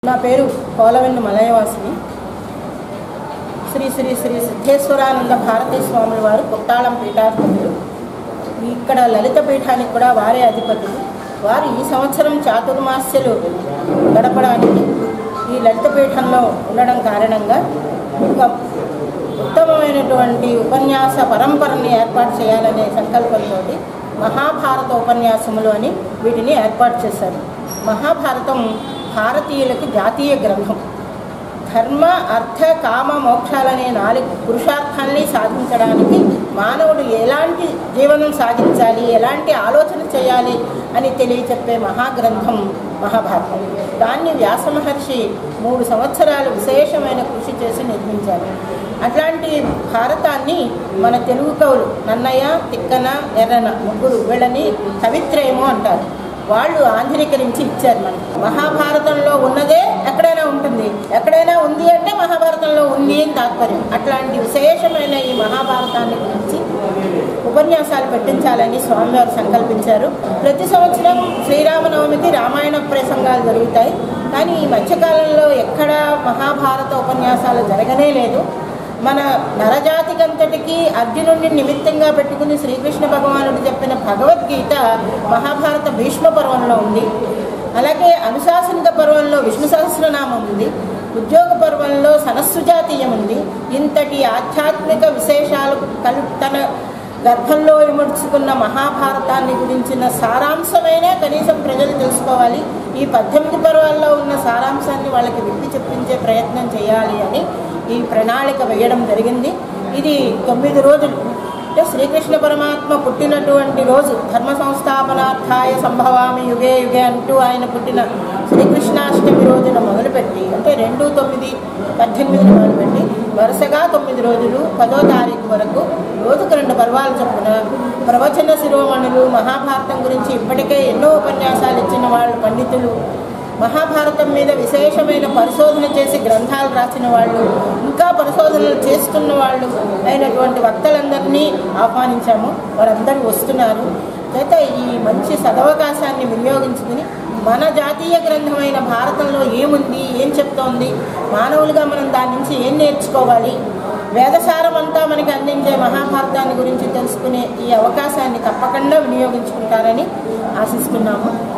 నా పేరు పోలవెన్ను మలయవాసిని శ్రీ శ్రీ శ్రీ సిద్ధేశ్వరానంద భారతీ స్వాముల వారు కొట్టాళం పీఠాధిపతులు ఇక్కడ లలిత పీఠానికి కూడా వారే అధిపతులు వారు ఈ సంవత్సరం చాతుర్మాస్యలు గడపడానికి ఈ లలిత పీఠంలో ఉండడం కారణంగా ఒక ఉత్తమమైనటువంటి ఉపన్యాస పరంపరని ఏర్పాటు చేయాలనే సంకల్పంతో మహాభారత ఉపన్యాసములు అని వీటిని ఏర్పాటు చేశారు మహాభారతం భారతీయులకు జాతీయ గ్రంథం ధర్మ అర్థ కామ మోక్షాలనే నాలుగు పురుషార్థాల్ని సాధించడానికి మానవుడు ఎలాంటి జీవనం సాగించాలి ఎలాంటి ఆలోచన చేయాలి అని తెలియచెప్పే మహాగ్రంథం మహాభారతం దాన్ని వ్యాస మహర్షి మూడు సంవత్సరాలు విశేషమైన కృషి చేసి నిర్మించారు అట్లాంటి భారతాన్ని మన తెలుగు కవులు నన్నయ్య తిక్కన ఎర్రన ముగ్గురు వీళ్ళని కవిత్రయము అంటారు వాళ్ళు ఆంధ్రీకరించి ఇచ్చారు మనకి మహాభారతంలో ఉన్నదే ఎక్కడైనా ఉంటుంది ఎక్కడైనా ఉంది అంటే మహాభారతంలో ఉంది అని తాత్పర్యం అట్లాంటి విశేషమైన ఈ మహాభారతాన్ని గురించి ఉపన్యాసాలు పెట్టించాలని స్వామివారు సంకల్పించారు ప్రతి సంవత్సరం శ్రీరామనవమికి రామాయణ ప్రసంగాలు జరుగుతాయి కానీ ఈ మధ్యకాలంలో ఎక్కడ మహాభారత ఉపన్యాసాలు జరగనే లేదు మన నరజాతికంతటికి అర్జునుడిని నిమిత్తంగా పెట్టుకుని శ్రీకృష్ణ భగవానుడు చెప్పిన భగవద్గీత మహాభారత భీష్మ పర్వంలో ఉంది అలాగే అనుశాసనిక పర్వంలో విష్ణు సహస్రనామం ఉంది ఉద్యోగ పర్వంలో సనస్సుజాతీయం ఉంది ఇంతటి ఆధ్యాత్మిక విశేషాలు కలు తన గర్భంలో ఇముడ్చుకున్న మహాభారతాన్ని గురించిన సారాంశమైనా కనీసం ప్రజలు తెలుసుకోవాలి ఈ పద్దెనిమిది పర్వాల్లో ఉన్న సారాంశాన్ని వాళ్ళకి విప్పి చెప్పించే ప్రయత్నం చేయాలి అని ఈ ప్రణాళిక వేయడం జరిగింది ఇది తొమ్మిది రోజులు అంటే శ్రీకృష్ణ పరమాత్మ పుట్టినటువంటి రోజు ధర్మ సంస్థాపనార్థాయ సంభవామి యుగే యుగే అంటూ ఆయన పుట్టిన శ్రీకృష్ణాష్టమి రోజున మొదలుపెట్టి అంటే రెండు తొమ్మిది పద్దెనిమిదిని మొదలుపెట్టి వరుసగా తొమ్మిది రోజులు పదో తారీఖు వరకు రోజుకు రెండు పర్వాలు చొప్పున ప్రవచన శిరోమణులు మహాభారతం గురించి ఇప్పటికే ఎన్నో ఉపన్యాసాలు ఇచ్చిన వాళ్ళు పండితులు మహాభారతం మీద విశేషమైన పరిశోధన చేసి గ్రంథాలు రాసిన వాళ్ళు ఇంకా పరిశోధనలు చేస్తున్న వాళ్ళు అయినటువంటి వక్తలందరినీ ఆహ్వానించాము వారందరూ వస్తున్నారు అయితే ఈ మంచి సదవకాశాన్ని వినియోగించుకుని మన జాతీయ గ్రంథమైన భారతంలో ఏముంది ఏం చెప్తోంది మానవులుగా మనం దాని నుంచి ఏం నేర్చుకోవాలి వేదసారం అంతా మనకి అందించే మహాభారతాన్ని గురించి తెలుసుకునే ఈ అవకాశాన్ని తప్పకుండా వినియోగించుకుంటారని ఆశిస్తున్నాము